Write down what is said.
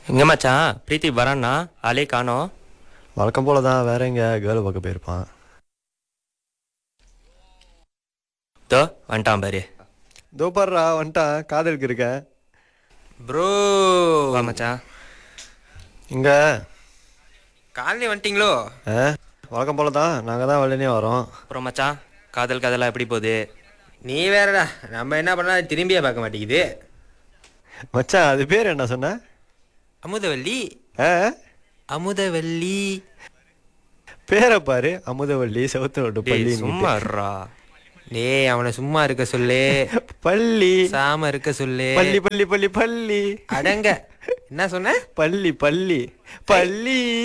எங்க மச்சான் பிரீத்தி வரான்னா ஆளே காணோம் வழக்கம் போல தான் வேற எங்க கேர்ள் பார்க்க போயிருப்பான் தோ வந்துட்டான் பாரு தோ பாருடா வந்துட்டான் காதலுக்கு இருக்கேன் ப்ரோ வா மச்சான் இங்க காலையிலே வந்துட்டீங்களோ ஆ வழக்கம் போல தான் நாங்கள் தான் வெள்ளனே வரோம் அப்புறம் மச்சான் காதல் கதெல்லாம் எப்படி போகுது நீ வேறடா நம்ம என்ன பண்ணா திரும்பியே பார்க்க மாட்டேங்குது மச்சான் அது பேர் என்ன சொன்ன அமுதவல்லி ஆ அமுதவல்லி பேரை பாரு அமுதவள்ளி செவத்து நோட்டு டேய் பள்ளி சும்மா இருடா. டேய் அவனை சும்மா இருக்க சொல்லு பள்ளி சாம இருக்க சொல்லு பள்ளி பள்ளி பள்ளி பள்ளி அடங்க என்ன சொன்ன பள்ளி பள்ளி பள்ளி